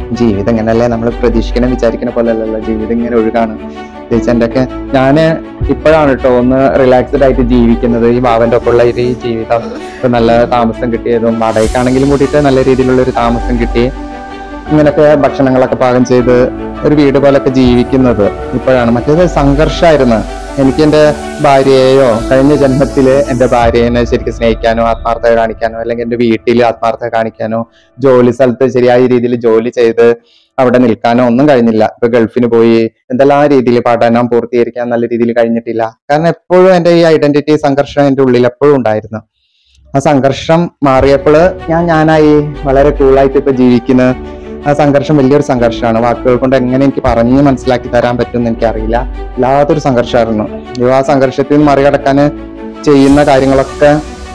ജീവിതം ഇങ്ങനല്ലേ നമ്മൾ പ്രതീക്ഷിക്കണ വിചാരിക്കണ പോലെ അല്ലല്ലോ ജീവിതം ഇങ്ങനെ ഒഴുകാണ് ചേച്ചൻ്റെ ഒക്കെ ഞാന് ഇപ്പോഴാണ് കേട്ടോ ഒന്ന് റിലാക്സ്ഡ് ആയിട്ട് ജീവിക്കുന്നത് ഈ ബാവന്റെ ഒപ്പമുള്ള ഒരു ഈ ജീവിതം ഇപ്പൊ നല്ല താമസം കിട്ടിയതും വാടകയ്ക്കാണെങ്കിലും കൂടിയിട്ട് നല്ല രീതിയിലുള്ള ഒരു താമസം കിട്ടി ഇങ്ങനൊക്കെ ഭക്ഷണങ്ങളൊക്കെ പാകം ചെയ്ത് ഒരു വീട് പോലൊക്കെ ജീവിക്കുന്നത് ഇപ്പോഴാണ് മറ്റേത് സംഘർഷമായിരുന്നു എനിക്ക് എന്റെ ഭാര്യയെയോ കഴിഞ്ഞ ജന്മത്തില് എന്റെ ഭാര്യനെ ശരിക്കും സ്നേഹിക്കാനോ ആത്മാർത്ഥത കാണിക്കാനോ അല്ലെങ്കിൽ എന്റെ വീട്ടിൽ ആത്മാർത്ഥത കാണിക്കാനോ ജോലി സ്ഥലത്ത് ശരിയായ രീതിയിൽ ജോലി ചെയ്ത് അവിടെ നിൽക്കാനോ ഒന്നും കഴിഞ്ഞില്ല ഇപ്പൊ ഗൾഫിന് പോയി എന്തെല്ലാം രീതിയിൽ പഠനം പൂർത്തീകരിക്കാൻ നല്ല രീതിയിൽ കഴിഞ്ഞിട്ടില്ല കാരണം എപ്പോഴും എന്റെ ഈ ഐഡന്റിറ്റി സംഘർഷം എന്റെ ഉള്ളിൽ എപ്പോഴും ഉണ്ടായിരുന്നു ആ സംഘർഷം മാറിയപ്പോൾ ഞാൻ ഞാനായി വളരെ കൂളായിട്ട് ഇപ്പൊ ജീവിക്കുന്നത് ആ സംഘർഷം വലിയൊരു സംഘർഷമാണ് വാക്കുകൾ കൊണ്ട് എങ്ങനെ എനിക്ക് പറഞ്ഞ് മനസ്സിലാക്കി തരാൻ പറ്റുമെന്ന് എനിക്കറിയില്ല വല്ലാത്തൊരു സംഘർഷമായിരുന്നു അയ്യോ ആ സംഘർഷത്തിൽ നിന്ന് മറികടക്കാൻ ചെയ്യുന്ന കാര്യങ്ങളൊക്കെ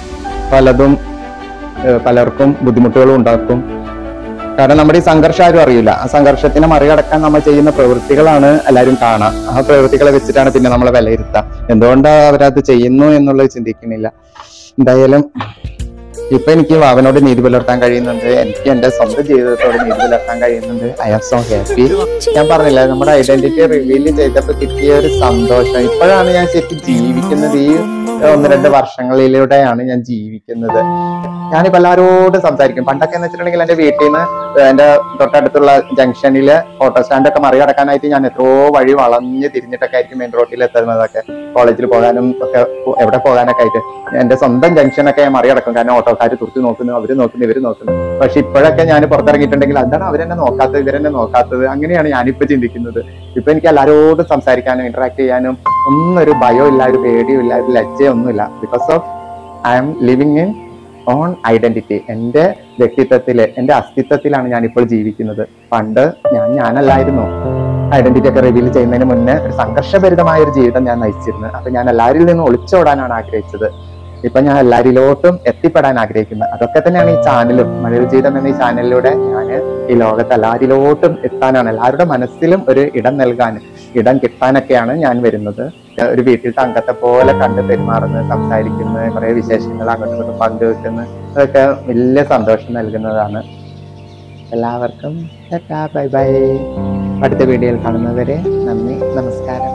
പലതും ഏഹ് പലർക്കും ബുദ്ധിമുട്ടുകളും ഉണ്ടാക്കും കാരണം നമ്മുടെ ഈ സംഘർഷം ആരും അറിയില്ല ആ സംഘർഷത്തിനെ മറികടക്കാൻ നമ്മൾ ചെയ്യുന്ന പ്രവൃത്തികളാണ് എല്ലാവരും കാണുക ആ പ്രവൃത്തികളെ വെച്ചിട്ടാണ് പിന്നെ നമ്മളെ വിലയിരുത്തുക എന്തുകൊണ്ടാണ് അവരത് ചെയ്യുന്നു എന്നുള്ളത് ചിന്തിക്കുന്നില്ല എന്തായാലും ഇപ്പൊ എനിക്ക് അവനോട് നീതി പുലർത്താൻ കഴിയുന്നുണ്ട് എനിക്ക് എന്റെ സ്വന്തം ജീവിതത്തോട് നീതി പുലർത്താൻ കഴിയുന്നുണ്ട് ഐ ആം സോ ഹാപ്പി ഞാൻ പറഞ്ഞില്ല നമ്മുടെ ഐഡന്റിറ്റി റിവീൽ ചെയ്തപ്പോ കിട്ടിയ ഒരു സന്തോഷം ഇപ്പോഴാണ് ഞാൻ ശരിക്കും ജീവിക്കുന്നത് ഈ ഒന്ന് രണ്ട് വർഷങ്ങളിലൂടെയാണ് ഞാൻ ജീവിക്കുന്നത് ഞാനിപ്പോ എല്ലാവരോടും സംസാരിക്കും പണ്ടൊക്കെ എന്ന് വെച്ചിട്ടുണ്ടെങ്കിൽ എന്റെ വീട്ടിൽ നിന്ന് എന്റെ തൊട്ടടുത്തുള്ള ജംഗ്ഷനില് ഓട്ടോ സ്റ്റാൻഡ് ഒക്കെ മറികടക്കാനായിട്ട് ഞാൻ എത്രയോ വഴി വളഞ്ഞ് തിരിഞ്ഞിട്ടൊക്കെ ആയിരിക്കും മെയിൻ റോഡിൽ എത്തുന്നതൊക്കെ കോളേജിൽ പോകാനും ഒക്കെ പോ- എവിടെ പോകാനൊക്കെ ആയിട്ട് എന്റെ സ്വന്തം ജംഗ്ഷനൊക്കെ ഞാൻ മറികടക്കും കാരണം ഓട്ടോക്കാർ തുറച്ചു നോക്കുന്നു അവര് നോക്കുന്നു ഇവര് നോക്കുന്നു പക്ഷെ ഇപ്പോഴൊക്കെ ഞാൻ പുറത്തിറങ്ങിയിട്ടുണ്ടെങ്കിൽ എന്താണ് അവരെന്നെ നോക്കാത്തത് ഇവരെന്നെ നോക്കാത്തത് അങ്ങനെയാണ് ഞാനിപ്പോ ചിന്തിക്കുന്നത് ഇപ്പൊ എനിക്ക് എല്ലാവരോടും സംസാരിക്കാനും ഇന്ററാക്ട് ചെയ്യാനും ഒന്നും ഒരു ഭയവും ഇല്ല ഒരു പേടിയും ഇല്ല ഒരു ലജ്ജയും ഒന്നുമില്ല because of I'm living in own identity എന്റെ വ്യക്തിത്വത്തില് എന്റെ അസ്തിത്വത്തിലാണ് ഞാൻ ഇപ്പോൾ ജീവിക്കുന്നത് പണ്ട് ഞാൻ ഞാനല്ലായിരുന്നു ഐഡന്റിറ്റി ഒക്കെ റിവീൽ ചെയ്യുന്നതിന് മുന്നേ ഒരു സംഘർഷഭരിതമായ ഒരു ജീവിതം ഞാൻ നയിച്ചിരുന്നു അപ്പൊ ഞാൻ എല്ലാവരിൽ നിന്നും ഒളിച്ചോടാനാണ് ആഗ്രഹിച്ചത് ഇപ്പൊ ഞാൻ എല്ലാവരിലോട്ടും എത്തിപ്പെടാൻ ആഗ്രഹിക്കുന്നത് അതൊക്കെ തന്നെയാണ് ഈ ചാനലും മലയാള ജീവിതം എന്ന ഈ ചാനലിലൂടെ ഞാൻ ഈ ലോകത്ത് എല്ലാവരിലോട്ടും എത്താനാണ് എല്ലാവരുടെ മനസ്സിലും ഒരു ഇടം നൽകാൻ ഇടം കിട്ടാനൊക്കെയാണ് ഞാൻ വരുന്നത് ഒരു വീട്ടിലത്തെ അംഗത്തെ പോലെ കണ്ട് പെരുമാറുന്നത് സംസാരിക്കുന്നത് കുറെ വിശേഷങ്ങൾ അങ്ങോട്ടും ഇങ്ങോട്ടും പങ്കുവെക്കുന്നത് അതൊക്കെ വലിയ സന്തോഷം നൽകുന്നതാണ് എല്ലാവർക്കും ബൈ ബൈ അടുത്ത വീഡിയോയിൽ കാണുന്നവരെ നന്ദി നമസ്കാരം